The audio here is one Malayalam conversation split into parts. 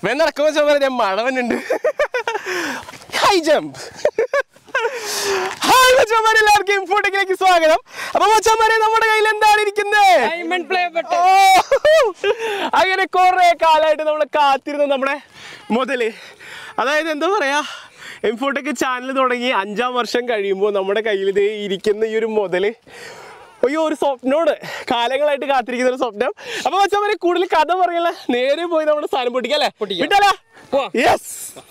വേ നടക്കുമ്പോ ചോദിച്ചാൽ ഞാൻ മഴ വന്നുണ്ട് ഹൈ ജമ്പ് ഹായ് മച്ചന്മാരെ എല്ലാവർക്കും ഇൻഫോട്ടിക്കിലേക്ക് സ്വാഗതം അപ്പൊ മച്ചന്മാരെ നമ്മുടെ കയ്യിൽ എന്താണ് ഇരിക്കുന്നത് ഡയമണ്ട് പ്ലേ ബട്ടൺ ഓ! അങ്ങനെ കുറെ കാലമായിട്ട് നമ്മൾ കാത്തിരുന്ന നമ്മുടെ മുതല് അതായത് എന്താ പറയാ എംഫോട്ടൊക്കെ ചാനൽ തുടങ്ങി അഞ്ചാം വർഷം കഴിയുമ്പോൾ നമ്മുടെ കയ്യിൽ ഇതേ ഇരിക്കുന്ന ഈ ഒരു മുതല് അയ്യോ ഒരു സ്വപ്നോട് കാലങ്ങളായിട്ട് കാത്തിരിക്കുന്ന ഒരു സ്വപ്നം അപ്പൊ വെച്ചാൽ കൂടുതൽ കഥ പറയല്ല നേരെ പോയി നമ്മുടെ സാധനം പൊട്ടിക്കല്ലേ പൊട്ടിക്കാം. വിട്ടാലോ പോവാം. യെസ്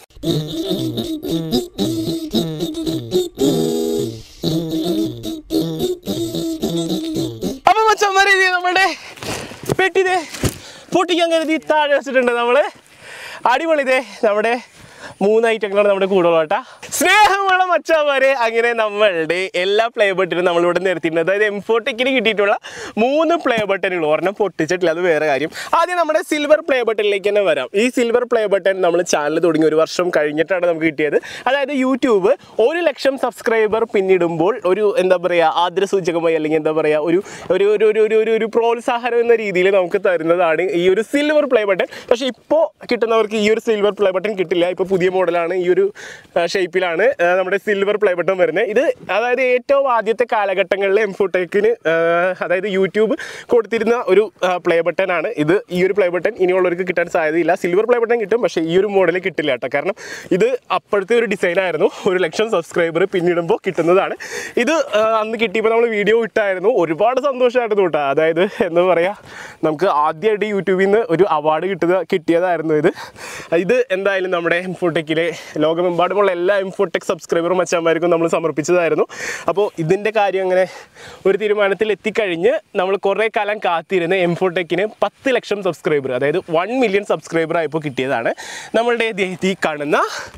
അപ്പൊ മച്ചന്മാരെ ഇത് നമ്മുടെ പെട്ടിതേ പൊട്ടിക്കാൻ കരുതി താഴെ വെച്ചിട്ടുണ്ട് നമ്മള് അടിപൊളി ഇതേ നമ്മുടെ മൂന്ന് ഐറ്റങ്ങളാണ് നമ്മുടെ കൂടെ കേട്ടാ സ്നേഹമുള്ള മച്ചന്മാരെ അങ്ങനെ നമ്മളുടെ എല്ലാ പ്ലേ ബട്ടനും നമ്മളിവിടെ നിർത്തിയിട്ടുണ്ട് അതായത് എംഫോട്ടെക്കിന് കിട്ടിയിട്ടുള്ള മൂന്ന് പ്ലേ ബട്ടനുകൾ ഒരെണ്ണം പൊട്ടിച്ചിട്ടില്ല അത് വേറെ കാര്യം ആദ്യം നമ്മുടെ സിൽവർ പ്ലേ ബട്ടണിലേക്ക് തന്നെ വരാം ഈ സിൽവർ പ്ലേ ബട്ടൺ നമ്മൾ ചാനൽ തുടങ്ങി ഒരു വർഷം കഴിഞ്ഞിട്ടാണ് നമുക്ക് കിട്ടിയത് അതായത് യൂട്യൂബ് ഒരു ലക്ഷം സബ്സ്ക്രൈബർ പിന്നിടുമ്പോൾ ഒരു എന്താ പറയുക ആദ്രസൂചകമായി അല്ലെങ്കിൽ എന്താ പറയുക ഒരു ഒരു ഒരു ഒരു ഒരു ഒരു ഒരു പ്രോത്സാഹനം എന്ന രീതിയിൽ നമുക്ക് തരുന്നതാണ് ഈ ഒരു സിൽവർ പ്ലേ ബട്ടൺ പക്ഷേ ഇപ്പോൾ കിട്ടുന്നവർക്ക് ഈ ഒരു സിൽവർ പ്ലേ ബട്ടൺ കിട്ടില്ല ഇപ്പോൾ പുതിയ മോഡലാണ് ഈ ഒരു ഷേപ്പിലാണ് നമ്മുടെ സിൽവർ പ്ലേ ബട്ടൺ വരുന്നത് ഇത് അതായത് ഏറ്റവും ആദ്യത്തെ കാലഘട്ടങ്ങളിൽ എംഫോടെക്കിന് അതായത് യൂട്യൂബ് കൊടുത്തിരുന്ന ഒരു പ്ലേ ബട്ടൺ ആണ് ഇത് ഈ ഒരു പ്ലേ ബട്ടൺ ഇനിയുള്ളവർക്ക് കിട്ടാൻ സാധ്യതയില്ല സിൽവർ പ്ലേ ബട്ടൺ കിട്ടും പക്ഷേ ഈ ഒരു മോഡൽ കിട്ടില്ല കേട്ടോ കാരണം ഇത് അപ്പോഴത്തെ ഒരു ഡിസൈൻ ആയിരുന്നു ഒരു ലക്ഷം സബ്സ്ക്രൈബർ പിന്നിടുമ്പോൾ കിട്ടുന്നതാണ് ഇത് ആ, അന്ന് കിട്ടിയപ്പോൾ നമ്മൾ വീഡിയോ ഇട്ടായിരുന്നു ഒരുപാട് സന്തോഷമായിരുന്നു കേട്ടോ അതായത് എന്താ പറയുക നമുക്ക് ആദ്യമായിട്ട് യൂട്യൂബിൽ നിന്ന് ഒരു അവാർഡ് കിട്ടുക കിട്ടിയതായിരുന്നു ഇത് ഇത് എന്തായാലും നമ്മുടെ എംഫോടെക്കിലെ ലോകമെമ്പാടുമുള്ള എല്ലാ എംഫോടെക് സബ്സ്ക്രൈബറും മച്ചാന്മാർക്കും നമ്മൾ സമർപ്പിച്ചതായിരുന്നു അപ്പോൾ ഇതിൻ്റെ കാര്യം അങ്ങനെ ഒരു തീരുമാനത്തിൽ എത്തിക്കഴിഞ്ഞ് നമ്മൾ കുറേ കാലം കാത്തിരുന്ന് എംഫോടെക്കിന് പത്ത് ലക്ഷം സബ്സ്ക്രൈബർ അതായത് വൺ മില്യൺ സബ്സ്ക്രൈബർ ആയപ്പോൾ കിട്ടിയതാണ് നമ്മളുടെ ദേ- ഈ കാണുന്ന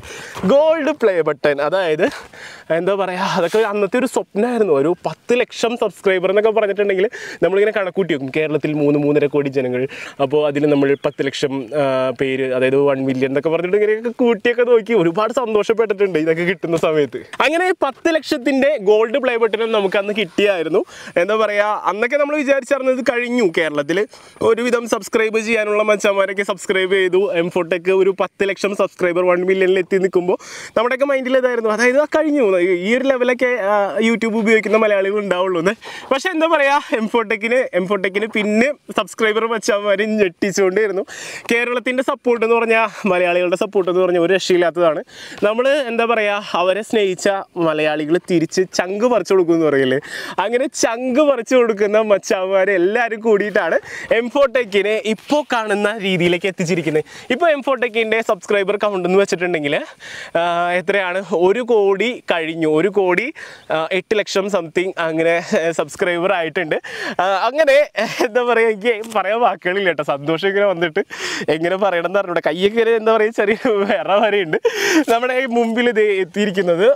ഗോൾഡ് പ്ലേ ബട്ടൺ അതായത് എന്താ പറയുക അതൊക്കെ അന്നത്തെ ഒരു സ്വപ്നമായിരുന്നു ഒരു പത്ത് ലക്ഷം സബ്സ്ക്രൈബർ എന്നൊക്കെ പറഞ്ഞിട്ടുണ്ടെങ്കിൽ നമ്മളിങ്ങനെ കണക്കൂട്ടി വെക്കും കേരളത്തിൽ മൂന്ന് മൂന്നര കോടി ജനങ്ങൾ അപ്പോൾ അതിൽ നമ്മൾ പത്ത് ലക്ഷം ആ, പേര് അതായത് വൺ മില്യൺ എന്നൊക്കെ പറഞ്ഞിട്ട് ഇങ്ങനെയൊക്കെ കൂട്ടിയൊക്കെ നോക്കി ഒരുപാട് സന്തോഷപ്പെട്ടിട്ടുണ്ട് ഇതൊക്കെ കിട്ടുന്ന സമയത്ത് അങ്ങനെ പത്ത് ലക്ഷത്തിൻ്റെ ഗോൾഡ് പ്ലേ ബട്ടനും നമുക്ക് അന്ന് കിട്ടിയായിരുന്നു എന്താ പറയുക അന്നൊക്കെ നമ്മൾ വിചാരിച്ചറിഞ്ഞത് കഴിഞ്ഞു കേരളത്തിൽ ഒരുവിധം സബ്സ്ക്രൈബ് ചെയ്യാനുള്ള മച്ചന്മാരൊക്കെ സബ്സ്ക്രൈബ് ചെയ്തു എംഫോട്ടൊക്കെ ഒരു പത്ത് ലക്ഷം സബ്സ്ക്രൈബർ വൺ മില്യണിൽ എത്തി നിൽക്കുമ്പോൾ നമ്മുടെയൊക്കെ മൈൻഡിൽ ഇതായിരുന്നു അതായത് ആ കഴിഞ്ഞു ഈ ഒരു ലെവലൊക്കെ ആ, യൂട്യൂബ് ഉപയോഗിക്കുന്ന മലയാളികൾ ഉണ്ടാവുള്ളൂ എന്ന് പക്ഷെ എന്താ പറയുക എംഫോട്ടെക്കിന് എംഫോട്ടെക്കിന് പിന്നെ സബ്സ്ക്രൈബർ മച്ചന്മാരും ഞെട്ടിച്ചുകൊണ്ടിരുന്നു കേരളത്തിൻ്റെ സപ്പോർട്ട് എന്ന് പറഞ്ഞാൽ മലയാളികളുടെ സപ്പോർട്ട് എന്ന് പറഞ്ഞാൽ ഒരു രക്ഷയില്ലാത്തതാണ് നമ്മൾ എന്താ പറയുക അവരെ സ്നേഹിച്ച മലയാളികൾ തിരിച്ച് ചങ്ക് പറിച്ചു കൊടുക്കും എന്ന് പറയില്ലേ അങ്ങനെ ചങ്ക് പറിച്ചു കൊടുക്കുന്ന മച്ചാന്മാരെ എല്ലാവരും കൂടിയിട്ടാണ് എംഫോട്ടെക്കിനെ ഇപ്പോൾ കാണുന്ന രീതിയിലേക്ക് എത്തിച്ചിരിക്കുന്നത് ഇപ്പോൾ എംഫോട്ടെക്കിൻ്റെ സബ്സ്ക്രൈബർ കൗണ്ട് എന്ന് വെച്ചിട്ടുണ്ടെങ്കിൽ എത്രയാണ് ഒരു കോടി കഴിഞ്ഞു ഒരു കോടി ആ, എട്ട് ലക്ഷം സംതിങ് അങ്ങനെ സബ്സ്ക്രൈബർ ആയിട്ടുണ്ട് ആ, അങ്ങനെ എന്താ പറയുക എനിക്ക് പറയാൻ വാക്കുകളില്ല കേട്ടോ സന്തോഷം ഇങ്ങനെ വന്നിട്ട് എങ്ങനെ പറയണം എന്ന് പറഞ്ഞൂടെ കയ്യൊക്കെ ഒരു എന്താ പറയുക ചെറിയ വേറെ വരെയുണ്ട് നമ്മുടെ ഈ മുമ്പിൽ ഇത് എത്തിയിരിക്കുന്നത്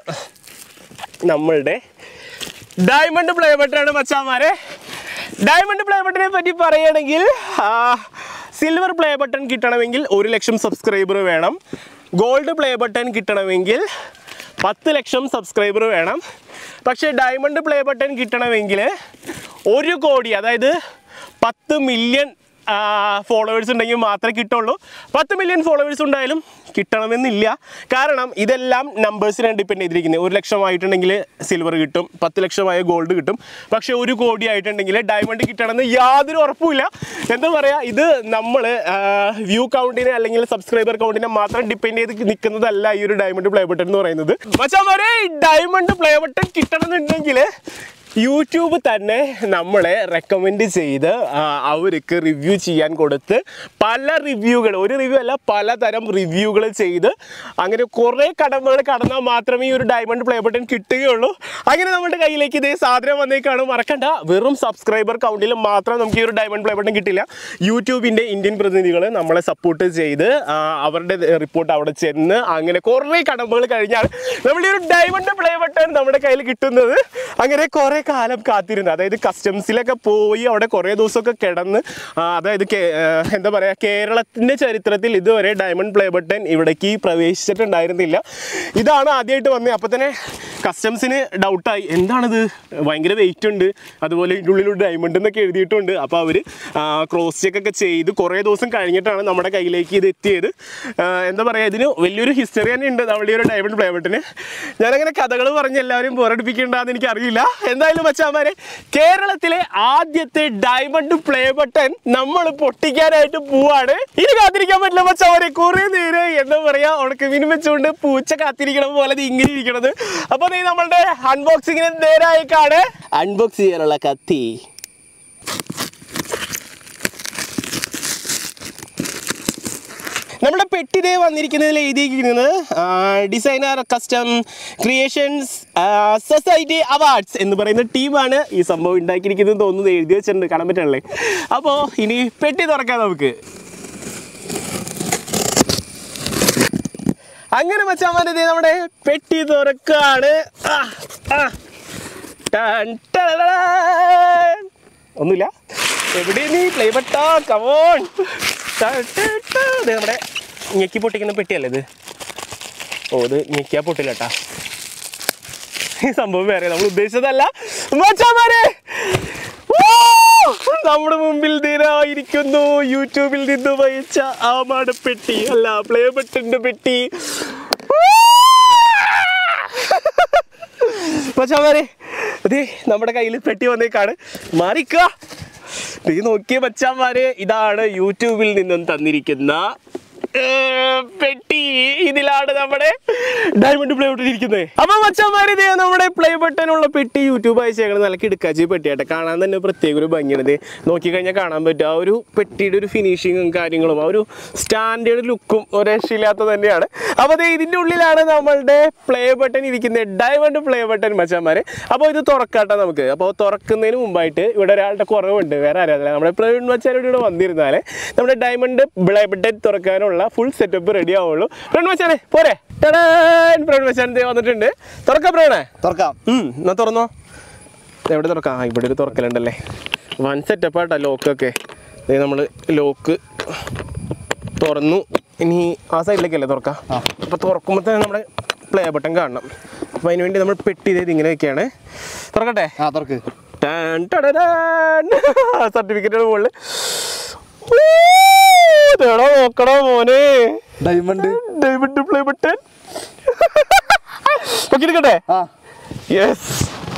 നമ്മളുടെ ഡയമണ്ട് പ്ലേ ബട്ടനാണ് മച്ചാമാരെ ഡയമണ്ട് പ്ലേ ബട്ടനെ പറ്റി പറയുകയാണെങ്കിൽ സിൽവർ പ്ലേ ബട്ടൺ കിട്ടണമെങ്കിൽ ഒരു ലക്ഷം സബ്സ്ക്രൈബർ വേണം ഗോൾഡ് പ്ലേ ബട്ടൺ കിട്ടണമെങ്കിൽ പത്ത് ലക്ഷം സബ്സ്ക്രൈബർ വേണം പക്ഷേ ഡയമണ്ട് പ്ലേ ബട്ടൺ കിട്ടണമെങ്കിൽ ഒരു കോടി അതായത് പത്ത് മില്യൺ ഫോളോവേഴ്സ് ഉണ്ടെങ്കിൽ മാത്രമേ കിട്ടുള്ളൂ പത്ത് മില്യൺ ഫോളോവേഴ്സ് ഉണ്ടായാലും കിട്ടണമെന്നില്ല കാരണം ഇതെല്ലാം നമ്പേഴ്സിനാണ് ഡിപ്പെൻഡ് ചെയ്തിരിക്കുന്നത് ഒരു ലക്ഷമായിട്ടുണ്ടെങ്കിൽ സിൽവർ കിട്ടും പത്ത് ലക്ഷമായ ഗോൾഡ് കിട്ടും പക്ഷേ ഒരു കോടി ആയിട്ടുണ്ടെങ്കിൽ ഡയമണ്ട് കിട്ടണമെന്ന് യാതൊരു ഉറപ്പുമില്ല എന്താ പറയുക ഇത് നമ്മൾ വ്യൂ കൗണ്ടിനെ അല്ലെങ്കിൽ സബ്സ്ക്രൈബർ കൗണ്ടിനെ മാത്രം ഡിപ്പെൻഡ് ചെയ്ത് നിൽക്കുന്നതല്ല ഈ ഒരു ഡയമണ്ട് പ്ലേ ബട്ടൺ എന്ന് പറയുന്നത് മച്ചാമാരെ ഡയമണ്ട് പ്ലേ ബട്ടൺ കിട്ടണമെന്നുണ്ടെങ്കിൽ യൂട്യൂബ് തന്നെ നമ്മളെ റെക്കമെൻഡ് ചെയ്ത് ആ, അവർക്ക് റിവ്യൂ ചെയ്യാൻ കൊടുത്ത് പല റിവ്യൂകൾ ഒരു റിവ്യൂ അല്ല പലതരം റിവ്യൂകൾ ചെയ്ത് അങ്ങനെ കുറേ കടമ്പകൾ കടന്നാൽ മാത്രമേ ഈ ഒരു ഡയമണ്ട് പ്ലേ ബട്ടൺ കിട്ടുകയുള്ളൂ അങ്ങനെ നമ്മുടെ കയ്യിലേക്ക് ഇതേ സാധനം വന്നേക്കാണ് മറക്കണ്ട വെറും സബ്സ്ക്രൈബർ കൗണ്ടിൽ മാത്രം നമുക്ക് ഈ ഒരു ഡയമണ്ട് പ്ലേ ബട്ടൺ കിട്ടില്ല യൂട്യൂബിൻ്റെ ഇന്ത്യൻ പ്രതിനിധികൾ നമ്മളെ സപ്പോർട്ട് ചെയ്ത് ആ, അവരുടെ റിപ്പോർട്ട് അവിടെ ചെന്ന് അങ്ങനെ കുറേ കടമ്പകൾ കഴിഞ്ഞാൽ നമ്മൾ ഈ ഒരു ഡയമണ്ട് പ്ലേ ബട്ടൺ നമ്മുടെ കയ്യിൽ കിട്ടുന്നത് അങ്ങനെ കുറേ കാലം കാത്തിരുന്ന് അതായത് കസ്റ്റംസിലൊക്കെ പോയി അവിടെ കുറേ ദിവസമൊക്കെ കിടന്ന് ആ, അതായത് കേ- ആ, എന്താ പറയുക കേരളത്തിൻ്റെ ചരിത്രത്തിൽ ഇതുവരെ ഡയമണ്ട് പ്ലേ ബട്ടൺ ഇവിടേക്ക് പ്രവേശിച്ചിട്ടുണ്ടായിരുന്നില്ല ഇതാണ് ആദ്യമായിട്ട് വന്നത് അപ്പോൾ തന്നെ കസ്റ്റംസിന് ഡൗട്ടായി എന്താണിത് ഭയങ്കര വെയിറ്റ് ഉണ്ട് അതുപോലെ ഇതിൻ്റെ ഉള്ളിൽ ഡയമണ്ട് എന്നൊക്കെ എഴുതിയിട്ടുണ്ട് അപ്പോൾ അവർ ക്രോസ് ചെക്ക് ഒക്കെ ചെയ്ത് കുറേ ദിവസം കഴിഞ്ഞിട്ടാണ് നമ്മുടെ കയ്യിലേക്ക് ഇത് എത്തിയത് ആ, എന്താ പറയുക ഇതിന് വലിയൊരു ഹിസ്റ്ററി തന്നെ ഉണ്ട് നമ്മുടെ ഈ ഒരു ഡയമണ്ട് പ്ലേ ബട്ടന് ഞാനങ്ങനെ കഥകൾ പറഞ്ഞ് എല്ലാവരും ബോറടിപ്പിക്കേണ്ടെന്ന് എനിക്കറിയില്ല എന്തായാലും മച്ചാമാരെ കേരളത്തിലെ ആദ്യത്തെ ഡയമണ്ട് പ്ലേ ബട്ടൺ നമ്മൾ പൊട്ടിക്കാനായിട്ട് പോവാണ് ഇനി കാത്തിരിക്കാൻ പറ്റില്ല മച്ചാമാരെ കുറേ നേരം എന്താ പറയാ ഉണക്കമീൻ വെച്ചുകൊണ്ട് പൂച്ച കാത്തിരിക്കണം പോലെ ഇത് ഇങ്ങനെ ഇരിക്കണത് അപ്പൊ നീ നമ്മളുടെ അൺബോക്സിങ്ങിന് നേരായി കാണ് അൺബോക്സ് ചെയ്യാനുള്ള കത്തി നമ്മുടെ പെട്ടിന് വന്നിരിക്കുന്നതിൽ എഴുതിയിരിക്കുന്നത് designer custom creations society awards എന്ന് പറയുന്ന ടീമാണ് ഈ സംഭവം ഉണ്ടാക്കിയിരിക്കുന്നത് തോന്നുന്നത് എഴുതി വെച്ചിട്ടുണ്ട് കാണാൻ പറ്റണല്ലേ അപ്പോൾ ഇനി പെട്ടി തുറക്കാം നമുക്ക് അങ്ങനെ മച്ചാമാരെ ദേ നമ്മുടെ പെട്ടി തുറക്കാണ് ആ, ആ. ടൺ ടടടടാൻ. ഒന്നുമില്ല എവിടെ നീ പ്ലേ ബട്ടാ കമോൺ നമ്മുടെ ഞെക്കി പൊട്ടിക്കുന്ന പെട്ടിയല്ലേ ഇത് ഓ ഇത് ഞെക്കിയാ പൊട്ടില്ല കേട്ടാ ഈ സംഭവം വേറെ നമ്മൾ ഉദ്ദേശിച്ചതല്ല മച്ചാമാരെ വൂ! നമ്മുടെ മുമ്പിൽ തീരായിരിക്കുന്നു യൂട്യൂബിൽ നിന്ന് വഹിച്ച ആമാട പെട്ടി അല്ല പ്ലേ ബട്ടന്റെ പെട്ടി മച്ചാമാരെ അതെ നമ്മുടെ കയ്യിൽ പെട്ടി വന്നേക്കാണ് മാറിക്ക നീ നോക്കിയ മച്ചാമാരെ ഇതാണ് യൂട്യൂബിൽ നിന്നും തന്നിരിക്കുന്ന ഏ, പെട്ടി ഇതിലാണ് നമ്മുടെ ഡയമണ്ട് പ്ലേ ബട്ടൺ ഇരിക്കുന്നത് അപ്പൊ മച്ചന്മാർ ഇതേ നമ്മുടെ പ്ലേ ബട്ടനുള്ള പെട്ടി യൂട്യൂബ് അയച്ചേക്കണം നല്ല കിടക്കാച്ചി പെട്ടിയാട്ടെ കാണാൻ തന്നെ പ്രത്യേക ഒരു ഭംഗിയാണ് ഇത് നോക്കിക്കഴിഞ്ഞാൽ കാണാൻ പറ്റും ആ ഒരു പെട്ടിയുടെ ഒരു ഫിനിഷിങ്ങും കാര്യങ്ങളും ആ ഒരു സ്റ്റാൻഡേർഡ് ലുക്കും ഒരു രക്ഷയില്ലാത്ത തന്നെയാണ് അപ്പൊ ദേ ഇതിന്റെ ഉള്ളിലാണ് നമ്മളുടെ പ്ലേ ബട്ടൺ ഇരിക്കുന്നത് ഡയമണ്ട് പ്ലേ ബട്ടൺ മച്ചന്മാര് അപ്പോൾ ഇത് തുറക്കാട്ടെ നമുക്ക് അപ്പോൾ തുറക്കുന്നതിന് മുമ്പായിട്ട് ഇവിടെ ഒരാളുടെ കുറവുണ്ട് വേറെ ആരാ നമ്മുടെ പ്രവീൺ മച്ചാനോട് ഇവിടെ വന്നിരുന്നാലേ നമ്മുടെ ഡയമണ്ട് പ്ലേ ബട്ടൺ തുറക്കാനുള്ള ഫുൾ സെറ്റപ്പ് റെഡി ആവുള്ളൂ പ്രവീൺ മച്ചാനെ പോരെ ടടാൻ! പ്രവീൺ മച്ചാൻ ദേ വന്നിട്ടുണ്ട് തുറക്കാം പ്രവീണേ തുറക്കാം ഉം, എന്നാ തുറന്നോ ഇത് എവിടെ തുറക്കാം ആ ഇവിടെ ഒരു തുറക്കലുണ്ടല്ലേ വൺ സെറ്റപ്പ് ആട്ടാ ലോക്കൊക്കെ ഇത് നമ്മൾ ലോക്ക് തുറന്നു ഇനി ആ സൈഡിലേക്കല്ലേ തുറക്കാം അപ്പോൾ തുറക്കുമ്പോൾ തന്നെ നമ്മുടെ പ്ലേ ബട്ടൺ കാണണം അപ്പോൾ അതിന് വേണ്ടി നമ്മൾ പെട്ടി ചെയ്ത് ഇങ്ങനെ വെക്കുകയാണ് തുറക്കട്ടെ ആ തുറക്ക് സർട്ടിഫിക്കറ്റ് മുകളിൽ ഇതെടാ നോക്കടാ മോനെ diamond David play button okay എടുക്കട്ടെ ആ യെസ്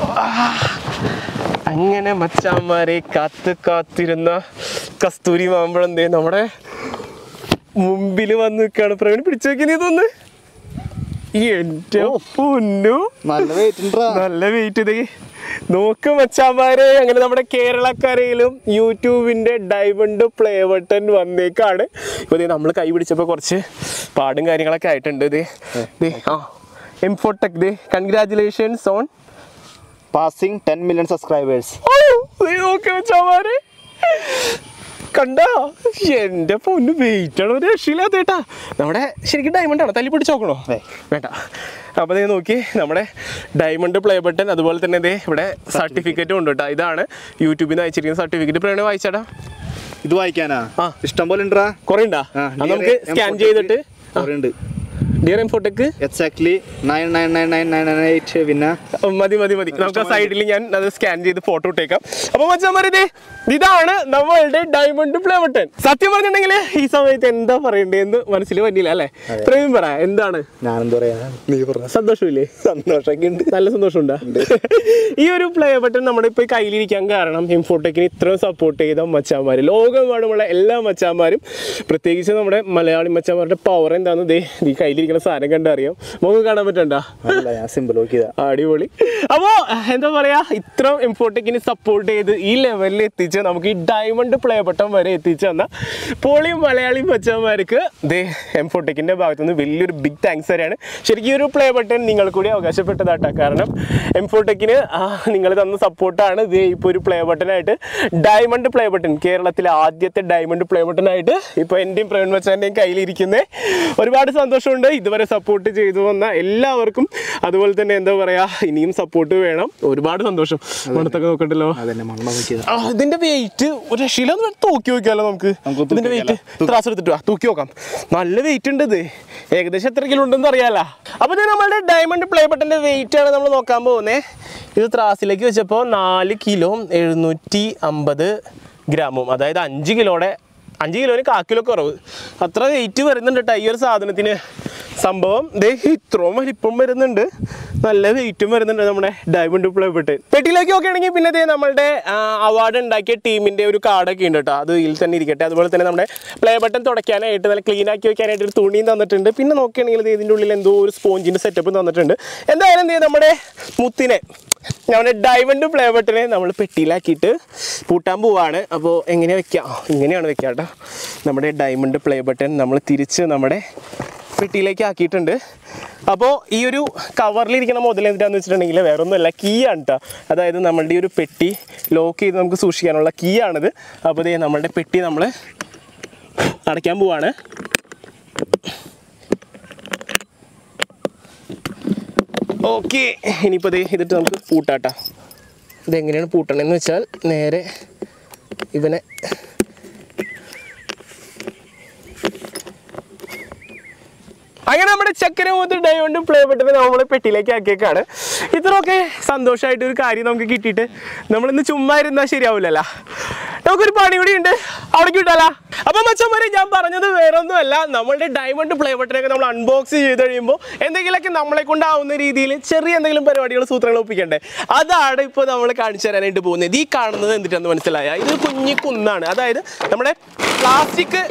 അങ്ങനെ മച്ചാന്മാരെ കാത്ത് കാത്തിരുന്ന കസ്തൂരി മാമ്പഴം ദേ നമ്മുടെ മുമ്പിൽ വന്ന് നിൽക്കുകയാണ് പ്രവീൺ പിടിച്ചു വെക്കാൻ ഇതൊന്ന് എന്റെ പൊന്നു നല്ല വെയിറ്റ് ഉണ്ടാ നല്ല വെയിറ്റ് ഇതേ നോക്ക് മച്ചാന്മാരെ അങ്ങനെ നമ്മുടെ കേരളക്കരയിലും യൂട്യൂബിന്റെ ഡയമണ്ട് പ്ലേ ബട്ടൺ വന്നേക്കാണ് ഇപ്പൊ ദേ നമ്മൾ കൈ പിടിച്ചപ്പോ കുറച്ച് പാടും കാര്യങ്ങളൊക്കെ ആയിട്ടുണ്ട് ദേ ദേ ആ എംഫോടെക് ദേ congratulations on passing ten million subscribers നോക്കി മച്ചാന്മാരെ കണ്ടോ എന്റെ പൊന്ന് വെയിറ്റ് ആണ് ഒരു രക്ഷയില്ലാത്തേട്ടാ നമ്മുടെ ശരിക്കും ഡയമണ്ട് ആണ് തല്ലി പിടിച്ച് നോക്കണോ വേ. വേണ്ട അപ്പോൾ ദേ നോക്കി നമ്മുടെ ഡയമണ്ട് പ്ലേ ബട്ടൺ അതുപോലെ തന്നെ ദേ ഇവിടെ സർട്ടിഫിക്കറ്റും ഉണ്ട് കേട്ടോ ഇതാണ് യൂട്യൂബിൽ നിന്ന് അയച്ചിരിക്കുന്ന സർട്ടിഫിക്കറ്റ് പ്രേണ വായിച്ചാടാ ഇത് വായിക്കാനാ ആ. ഇഷ്ടം പോലെ ഉണ്ടാ കുറേ ഉണ്ടാ അത് നമുക്ക് സ്കാൻ ചെയ്തിട്ട് ഉണ്ട് dear M4Tech exactly nine nine nine nine nine nine eight പിന്നെ മതി മതി മതി നമുക്ക് സൈഡിൽ ഞാൻ അത് സ്കാൻ ചെയ്ത് ഫോട്ടോ ഇട്ടേക്കാം അപ്പൊ മച്ചാമാരിതേ ഇതാണ് നമ്മളുടെ ഡയമണ്ട് പ്ലേ ബട്ടൺ സത്യം പറഞ്ഞിട്ടുണ്ടെങ്കിൽ ഈ സമയത്ത് എന്താ പറയണ്ടേന്ന് മനസ്സിൽ പറ്റിയില്ല അല്ലേ പ്രവീൺ പറ എന്താണ് ഞാനെന്താ പറയാ നീ പറഞ്ഞ സന്തോഷമില്ലേ സന്തോഷമൊക്കെ ഉണ്ട് നല്ല സന്തോഷമുണ്ടോ ഈ ഒരു പ്ലേ ബട്ടൺ നമ്മുടെ ഇപ്പോൾ കയ്യിലിരിക്കാൻ കാരണം ഇൻഫോടെക്കിന് ഇത്രയും സപ്പോർട്ട് ചെയ്ത മച്ചാന്മാർ ലോകമെമ്പാടുമുള്ള എല്ലാ മച്ചാന്മാരും പ്രത്യേകിച്ച് നമ്മുടെ മലയാളി മച്ചാന്മാരുടെ പവർ എന്താണെന്ന് ദേ ഈ കയ്യിലിരിക്കുന്ന സാധനം കണ്ടറിയാം മുഖം കാണാൻ പറ്റണ്ട അല്ല ഞാൻ സിമ്പിൾ നോക്കിയതാ അടിപൊളി അപ്പോൾ എന്താ പറയാ ഇത്ര ഇൻഫോടെക്കിന് സപ്പോർട്ട് ചെയ്ത് ഈ ലെവലിൽ എത്തിച്ച എത്തിച്ച് നമുക്ക് ഈ ഡയമണ്ട് പ്ലേ ബട്ടൺ വരെ എത്തിച്ച് തന്ന പോളിയും മലയാളി മച്ചന്മാർക്ക് ദേ എംഫോട്ടെക്കിൻ്റെ ഭാഗത്തു നിന്ന് വലിയൊരു ബിഗ് താങ്ക്സ് തരാണ് ശരിക്കും ഈ ഒരു പ്ലേ ബട്ടൺ നിങ്ങൾ കൂടി അവകാശപ്പെട്ടതാട്ടോ കാരണം എംഫോട്ടെക്കിന് നിങ്ങൾ തന്ന സപ്പോർട്ടാണ് ഇത് ഇപ്പോൾ ഒരു പ്ലേ ബട്ടനായിട്ട് ഡയമണ്ട് പ്ലേ ബട്ടൺ കേരളത്തിലെ ആദ്യത്തെ ഡയമണ്ട് പ്ലേ ബട്ടനായിട്ട് ഇപ്പോൾ എൻ്റെയും പ്രവീൺ മച്ചാൻ്റെയും കയ്യിലിരിക്കുന്നത് ഒരുപാട് സന്തോഷമുണ്ട് ഇതുവരെ സപ്പോർട്ട് ചെയ്തു വന്ന എല്ലാവർക്കും അതുപോലെ തന്നെ എന്താ പറയുക ഇനിയും സപ്പോർട്ട് വേണം ഒരുപാട് സന്തോഷം മണത്തൊക്കെ നോക്കണ്ടല്ലോ അതന്നെ മണ്ണ നോക്കിയത് ആ, ഇതിന്റെ വെയിറ്റ് ഒരു രക്ഷയിലൊന്ന് തൂക്കി നോക്കിയാലോ നമുക്ക് നമുക്ക് തൂക്കി ഇതിന്റെ വെയിറ്റ് ത്രാസ് എടുത്തിട്ട് വാ തൂക്കി നോക്കാം നല്ല വെയിറ്റ് ഉണ്ട് ഇത് ഏകദേശം എത്ര കിലോ ഉണ്ടെന്ന് അറിയാലോ അപ്പൊ ഇത് നമ്മളുടെ ഡയമണ്ട് പ്ലേ ബട്ടന്റെ വെയിറ്റ് ആണ് നമ്മൾ നോക്കാൻ പോകുന്നത് ഇത് ത്രാസിലേക്ക് വെച്ചപ്പോൾ നാല് കിലോ എഴുന്നൂറ്റി അമ്പത് ഗ്രാമും അതായത് അഞ്ച് കിലോയുടെ അഞ്ച് കിലോന് കാ കിലോ കുറവ് അത്ര വെയിറ്റ് വരുന്നുണ്ട് കേട്ടോ ഈ ഒരു സാധനത്തിന് സംഭവം ദേ ഇത്രയും വലിപ്പം വരുന്നുണ്ട് നല്ല വെയിറ്റും വരുന്നുണ്ട് നമ്മുടെ ഡയമണ്ട് പ്ലേ ബട്ടൺ പെട്ടിയിലേക്ക് നോക്കുകയാണെങ്കിൽ പിന്നെ ദേ നമ്മളുടെ അവാർഡ് ഉണ്ടാക്കിയ ടീമിന്റെ ഒരു കാർഡൊക്കെ ഉണ്ട് കേട്ടോ അത് ഇതിൽ തന്നെ ഇരിക്കട്ടെ അതുപോലെ തന്നെ നമ്മുടെ പ്ലേ ബട്ടൺ തുടയ്ക്കാനായിട്ട് നല്ല ക്ലീൻ ആക്കി വെക്കാനായിട്ട് ഒരു തുണിയും തന്നിട്ടുണ്ട് പിന്നെ നോക്കുകയാണെങ്കിൽ ദേ ഇതിൻ്റെ ഉള്ളിൽ എന്തോ ഒരു സ്പോഞ്ചിന്റെ സെറ്റപ്പ് തന്നിട്ടുണ്ട് എന്തായാലും ദേ നമ്മുടെ മുത്തിനെ നമ്മുടെ ഡയമണ്ട് പ്ലേ ബട്ടനെ നമ്മൾ പെട്ടിയിലാക്കിയിട്ട് പൂട്ടാൻ പോവാണ് അപ്പോൾ എങ്ങനെ വെക്കാം ഇങ്ങനെയാണ് വെക്കാം കേട്ടോ നമ്മുടെ ഡയമണ്ട് പ്ലേ ബട്ടൺ നമ്മൾ തിരിച്ച് നമ്മുടെ പെട്ടിയിലേക്ക് ആക്കിയിട്ടുണ്ട് അപ്പോൾ ഈ ഒരു കവറിലിരിക്കുന്ന മുതൽ എന്തിനാന്ന് വെച്ചിട്ടുണ്ടെങ്കിൽ വേറെ ഒന്നുമല്ല കീ ആണ് കേട്ടോ അതായത് നമ്മളുടെ ഈ ഒരു പെട്ടി ലോക്ക് ചെയ്ത് നമുക്ക് സൂക്ഷിക്കാനുള്ള കീ ആണിത് അപ്പോൾ ദേ നമ്മളുടെ പെട്ടി നമ്മൾ അടയ്ക്കാൻ പോവാണ് ഓക്കെ ഇനിയിപ്പോൾ ദേ ഇതിട്ട് നമുക്ക് പൂട്ടാട്ടാ ഇതെങ്ങനെയാണ് പൂട്ടണമെന്ന് വെച്ചാൽ നേരെ ഇവനെ അങ്ങനെ നമ്മുടെ ചക്കര മൂത്ത് ഡയമണ്ട് പ്ലേ ബട്ടനെ നമ്മൾ പെട്ടിയിലേക്ക് ആക്കിയേക്കാണ് ഇത്രയൊക്കെ സന്തോഷമായിട്ട് ഒരു കാര്യം നമുക്ക് കിട്ടിയിട്ട് നമ്മളിന്ന് ചുമ്മാ ഇരുന്നാൽ ശരിയാവില്ലല്ലോ നമുക്കൊരു പണി കൂടി ഉണ്ട് അവിടെ കിട്ടാല അപ്പം മച്ചന്മാരെ ഞാൻ പറഞ്ഞത് വേറെ ഒന്നുമല്ല നമ്മളുടെ ഡയമണ്ട് പ്ലേ ബട്ടനൊക്കെ നമ്മൾ അൺബോക്സ് ചെയ്ത് കഴിയുമ്പോൾ എന്തെങ്കിലുമൊക്കെ നമ്മളെ കൊണ്ടാവുന്ന രീതിയിൽ ചെറിയ എന്തെങ്കിലും പരിപാടികൾ സൂത്രങ്ങൾ ഒപ്പിക്കണ്ടേ അതാണ് ഇപ്പോൾ നമ്മൾ കാണിച്ചു തരാനായിട്ട് പോകുന്നത് ഈ കാണുന്നത് എന്തിട്ടാന്ന് മനസ്സിലായ ഇത് കുഞ്ഞി കുന്നാണ് അതായത് നമ്മുടെ പ്ലാസ്റ്റിക്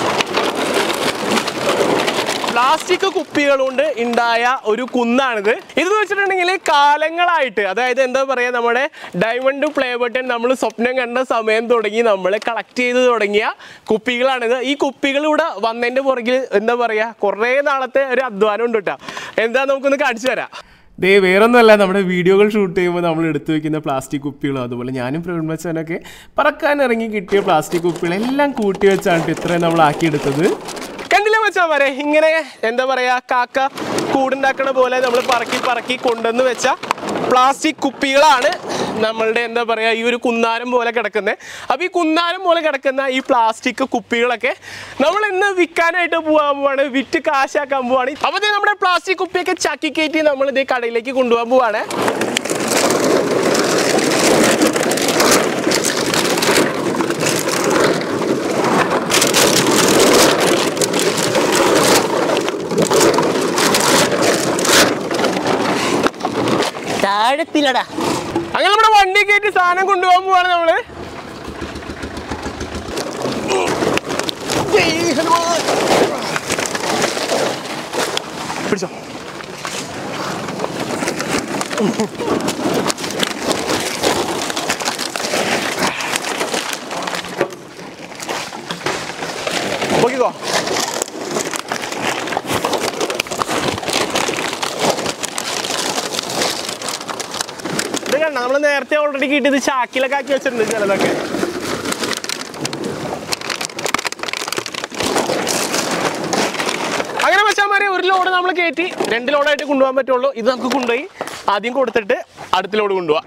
പ്ലാസ്റ്റിക് കുപ്പികൾ കൊണ്ട് ഉണ്ടായ ഒരു കുന്നാണിത് ഇതെന്ന് വെച്ചിട്ടുണ്ടെങ്കിൽ കാലങ്ങളായിട്ട് അതായത് എന്താ പറയുക നമ്മുടെ ഡയമണ്ട് പ്ലേ ബട്ടൺ നമ്മൾ സ്വപ്നം കണ്ട സമയം തുടങ്ങി നമ്മൾ കളക്ട് ചെയ്ത് തുടങ്ങിയ കുപ്പികളാണിത് ഈ കുപ്പികൾ ഇവിടെ വന്നതിൻ്റെ പുറകിൽ എന്താ പറയുക കുറേ നാളത്തെ ഒരു അധ്വാനം ഉണ്ട് കേട്ടോ എന്താ നമുക്കൊന്ന് കാണിച്ചു തരാം ദേ വേറൊന്നുമല്ല നമ്മുടെ വീഡിയോകൾ ഷൂട്ട് ചെയ്യുമ്പോൾ നമ്മൾ എടുത്തു വെക്കുന്ന പ്ലാസ്റ്റിക് കുപ്പികളും അതുപോലെ ഞാനും പ്രവീൺ മച്ചാനൊക്കെ പറക്കാൻ ഇറങ്ങി കിട്ടിയ പ്ലാസ്റ്റിക് കുപ്പികളെല്ലാം കൂട്ടി വെച്ചാണ് ഇത്രയും നമ്മൾ ആക്കിയെടുത്തത് കണ്ടില്ല മച്ചാൻ വരെ ഇങ്ങനെ എന്താ പറയാ കാക്ക കൂടുണ്ടാക്കണ പോലെ നമ്മൾ പറക്കി പറക്കി കൊണ്ടുവന്ന് വെച്ച പ്ലാസ്റ്റിക് കുപ്പികളാണ് നമ്മളുടെ എന്താ പറയാ ഈ ഒരു കുന്നാരം പോലെ കിടക്കുന്നത് അപ്പോൾ ഈ കുന്നാരം പോലെ കിടക്കുന്ന ഈ പ്ലാസ്റ്റിക് കുപ്പികളൊക്കെ നമ്മൾ ഇന്ന് വിൽക്കാനായിട്ട് പോകാൻ പോവാണ് വിറ്റ് കാശാക്കാൻ പോവാണ് അപ്പോൾ ദേ നമ്മുടെ പ്ലാസ്റ്റിക് കുപ്പിയൊക്കെ ചക്കി കയറ്റി നമ്മൾ ഇതേ കടയിലേക്ക് കൊണ്ടുപോകാൻ പോവാണ് താഴത്തിലടാ അങ്ങനെ നമ്മുടെ വണ്ടി കയറ്റി സാധനം കൊണ്ടുപോകാൻ പോവാണ് നമ്മള് ജയ് ഹനുമാൻ. പിടിച്ചോ നോക്കിക്കോ ഇത് കണ്ട നമ്മൾ നേരത്തെ ഓൾറെഡി കിട്ടിയത് ചാക്കിലൊക്കെ ആക്കി വെച്ചിട്ടുണ്ട് ചിലതൊക്കെ അങ്ങനെ വെച്ചാൽ ഒരു ലോഡ് നമ്മൾ കയറ്റി രണ്ട് ലോഡായിട്ട് കൊണ്ടുപോകാൻ പറ്റുള്ളൂ ഇത് നമുക്ക് കൊണ്ടുപോയി ആദ്യം കൊടുത്തിട്ട് അടുത്ത ലോഡ് കൊണ്ടുപോവാം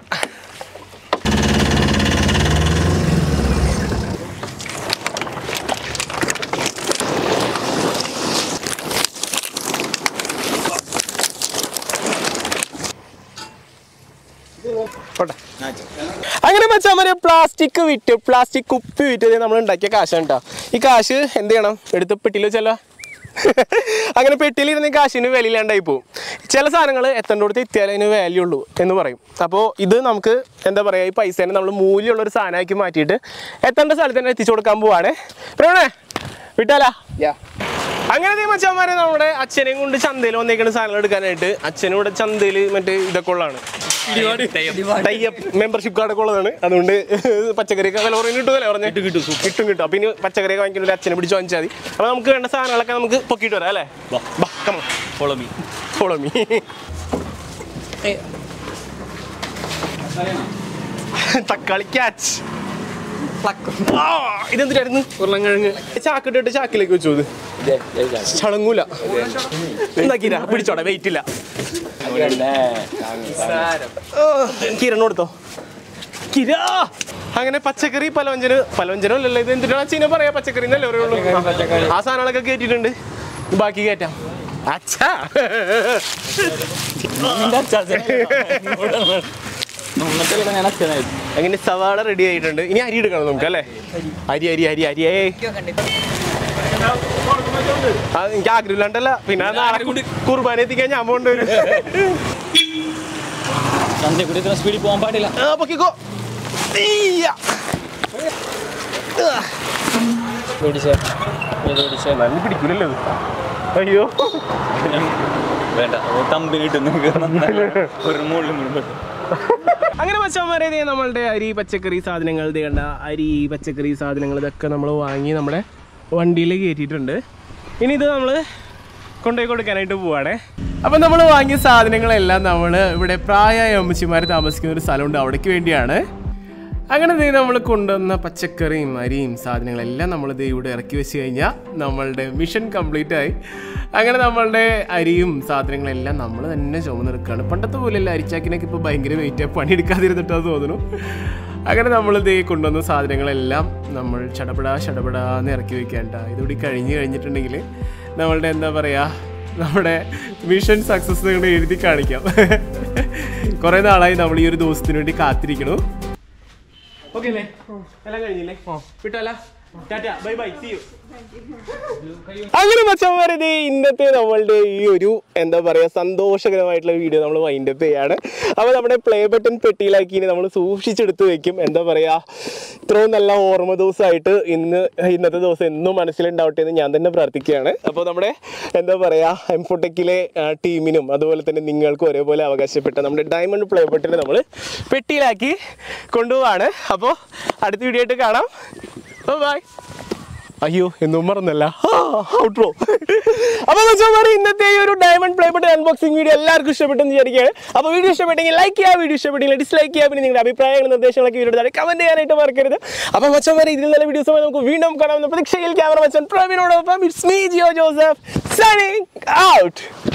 പോട്ടെ അങ്ങനെ വെച്ചാൽ മതി പ്ലാസ്റ്റിക് വിറ്റ് പ്ലാസ്റ്റിക് കുപ്പി വിറ്റ് നമ്മൾ ഉണ്ടാക്കിയ കാശാണ് കേട്ടോ ഈ കാശ് എന്ത് ചെയ്യണം എടുത്ത് പെട്ടിയിൽ വെച്ചല്ലോ അങ്ങനെ പെട്ടിയിൽ ഇരുന്ന് ഈ കാശിന് വിലയില്ലാണ്ടായി പോകും ചില സാധനങ്ങൾ എത്തേണ്ടടുത്ത് എത്തിയാലേ അതിന് വാല്യൂ ഉള്ളൂ എന്ന് പറയും അപ്പോൾ ഇത് നമുക്ക് എന്താ പറയുക ഈ പൈസേനെ നമ്മൾ മൂല്യമുള്ള ഒരു സാധനമാക്കി മാറ്റിയിട്ട് എത്തേണ്ട സ്ഥലത്ത് തന്നെ എത്തിച്ചു കൊടുക്കാൻ പോവാണ് പ്രവണേ വിട്ടാലാ യാ അങ്ങനെ ദേ മച്ചാന്മാരെ നമ്മുടെ അച്ഛനെയും കൊണ്ട് ചന്തയിൽ വന്നേക്കുന്ന സാധനങ്ങൾ എടുക്കാനായിട്ട് അച്ഛനും ഇവിടെ ചന്തയിൽ മറ്റേ ഇതൊക്കെ ഉള്ളതാണ് ടൈപ്പ് മെമ്പർഷിപ്പ് കാർഡൊക്കെ ഉള്ളതാണ് അതുകൊണ്ട് പച്ചക്കറിയൊക്കെ വില കുറഞ്ഞ് കിട്ടുമല്ലേ പറഞ്ഞ് കിട്ടും കിട്ടും കിട്ടും അപ്പം ഇനി പച്ചക്കറിയൊക്കെ വാങ്ങിക്കുന്ന ഒരു അച്ഛനെ പിടിച്ച് വാങ്ങിച്ചാൽ മതി അപ്പോൾ നമുക്ക് വേണ്ട സാധനങ്ങളൊക്കെ നമുക്ക് പൊക്കിയിട്ട് വരാം അല്ലേ ഫോളോ മീ ഫോളോ മീ തക്കാളി ക്യാച്ച് ആ, ഇതെന്തിനായിരുന്നു ഉരുളൻകിഴങ്ങ് ചാക്കിട്ടിട്ട് ചാക്കിലേക്ക് വെച്ചു ഇത് ചളങ്ങൂല എന്താക്കിയില്ല പിടിച്ചോടെ വെയിറ്റ് ഇല്ല കിരണ കൊടുത്തോ കിര അങ്ങനെ പച്ചക്കറി പലവഞ്ചന പലവഞ്ചനം അല്ലല്ലോ ഇത് എന്തിനാണ് ചീന പറയാ പച്ചക്കറി എന്നല്ലേ പറയുള്ളൂ ആ സാധനങ്ങളൊക്കെ കയറ്റിയിട്ടുണ്ട് ബാക്കി കയറ്റാം അച്ഛാ അങ്ങനെ സവാള റെഡി ആയിട്ടുണ്ട് ഇനി അരി എടുക്കണം നമുക്ക് അല്ലേ അരി അരി അരി അരി ഏയ് അത് എനിക്ക് ആഗ്രഹമില്ലാണ്ടല്ല പിന്നെ നാളെ കുർബാന എത്തിക്കാൻ ഞാൻ പോകേണ്ടി വരും ചന്തക്കുടി ഇത്ര സ്പീഡിൽ പോകാൻ പാടില്ല ആ, പൊക്കിക്കോ ഈയ്യ. ഓടിച്ചേ ഓടിച്ചേ നല്ല പിടിക്കൂലല്ലോ ഇത്. അയ്യോ വേണ്ട കമ്പനി ഇട്ട് ഒരു മുകളിൽ മുഴുവൻ അങ്ങനെ മച്ചന്മാരെ ദേ നമ്മളുടെ അരി പച്ചക്കറി സാധനങ്ങൾ ദേ കണ്ട അരി പച്ചക്കറി സാധനങ്ങൾ ഇതൊക്കെ നമ്മൾ വാങ്ങി നമ്മുടെ വണ്ടിയിൽ കയറ്റിയിട്ടുണ്ട് ഇനി ഇത് നമ്മൾ കൊണ്ടുപോയി കൊടുക്കാനായിട്ട് പോവാണേ അപ്പം നമ്മൾ വാങ്ങിയ സാധനങ്ങളെല്ലാം നമ്മൾ ഇവിടെ പ്രായമായ അമ്മച്ചിമാർ താമസിക്കുന്ന ഒരു സ്ഥലമുണ്ട് അവിടേക്ക് വേണ്ടിയാണ് അങ്ങനെ ദേ നമ്മൾ കൊണ്ടുവന്ന പച്ചക്കറിയും അരിയും സാധനങ്ങളെല്ലാം നമ്മൾ ദേ ഇവിടെ ഇറക്കി വെച്ച് കഴിഞ്ഞാൽ നമ്മളുടെ മിഷൻ കംപ്ലീറ്റ് ആയി അങ്ങനെ നമ്മളുടെ അരിയും സാധനങ്ങളെല്ലാം നമ്മൾ തന്നെ ചുമന്നെടുക്കുകയാണ് പണ്ടത്തെ പോലെയല്ല അരിച്ചാക്കിനൊക്കെ ഇപ്പോൾ ഭയങ്കര വെയിറ്റ് പണിയെടുക്കാതിരുന്നിട്ടാന്ന് തോന്നുന്നു അങ്ങനെ നമ്മൾ ദേ കൊണ്ടുവന്ന സാധനങ്ങളെല്ലാം നമ്മൾ ചടപടാ ചടപടാന്ന് ഇറക്കി വെക്കേണ്ട ഇതുകൂടി കഴിഞ്ഞ് കഴിഞ്ഞിട്ടുണ്ടെങ്കിൽ നമ്മളുടെ എന്താ പറയുക നമ്മുടെ മിഷൻ സക്സസ് നിങ്ങൾ എഴുതി കാണിക്കാം കുറേ നാളായി നമ്മൾ ഈ ഒരു ദിവസത്തിന് വേണ്ടി കാത്തിരിക്കണു ഓക്കെ അല്ലേ എല്ലാം കഴിഞ്ഞില്ലേ വിട്ടല്ല ബൈ ബൈ സി യു അങ്ങനെ മച്ചന്മാരെ ദേ ഇന്നത്തെ നമ്മളുടെ ഈ ഒരു എന്താ പറയാ സന്തോഷകരമായിട്ടുള്ള വീഡിയോ നമ്മൾ വൈൻഡപ്പ് ചെയ്യാണ് അപ്പോൾ നമ്മുടെ പ്ലേ ബട്ടൺ പെട്ടിയിലാക്കി ഇനി നമ്മൾ സൂക്ഷിച്ചെടുത്ത് വെക്കും എന്താ പറയാ ഇത്രയും നല്ല ഓർമ്മ ദിവസമായിട്ട് ഇന്ന് ഇന്നത്തെ ദിവസം എന്നും മനസ്സിലുണ്ടാവട്ടെ എന്ന് ഞാൻ തന്നെ പ്രാർത്ഥിക്കുകയാണ് അപ്പോൾ നമ്മുടെ എന്താ പറയാ എംഫോടെക്കിലെ ടീമിനും അതുപോലെ തന്നെ നിങ്ങൾക്കും ഒരേപോലെ അവകാശപ്പെട്ട നമ്മുടെ ഡയമണ്ട് പ്ലേ ബട്ടനെ നമ്മൾ പെട്ടിയിലാക്കി കൊണ്ടുപോവാണ് അപ്പോൾ അടുത്ത വീഡിയോ ആയിട്ട് കാണാം ബൈ അയ്യോ എന്നും മറന്നല്ല ഔട്ട്രോ അപ്പൊ വെച്ചാൽ ഇന്നത്തെ ഈ ഒരു diamond play button unboxing video എല്ലാവർക്കും ഇഷ്ടപ്പെട്ടെന്ന് വിചാരിക്കുകയാണ് അപ്പോൾ വീഡിയോ ഇഷ്ടപ്പെട്ടെങ്കിൽ ലൈക്ക് ചെയ്യുക വീഡിയോ ഇഷ്ടപ്പെട്ടെങ്കിൽ ഡിസ്ലൈക്ക് ചെയ്യുക പിന്നെ നിങ്ങളുടെ അഭിപ്രായങ്ങളും നിർദ്ദേശങ്ങളൊക്കെ വീഡിയോ താഴെ കമന്റ് ചെയ്യാനായിട്ട് മറക്കരുത് അപ്പോൾ മച്ചന്മാരെ ഇതിൽ നല്ല വീഡിയോസ് നമുക്ക് വീണ്ടും കാണാമെന്ന പ്രതീക്ഷയിൽ ക്യാമറ മച്ചൻ പ്രവീണോടൊപ്പം it's me Jio Joseph signing out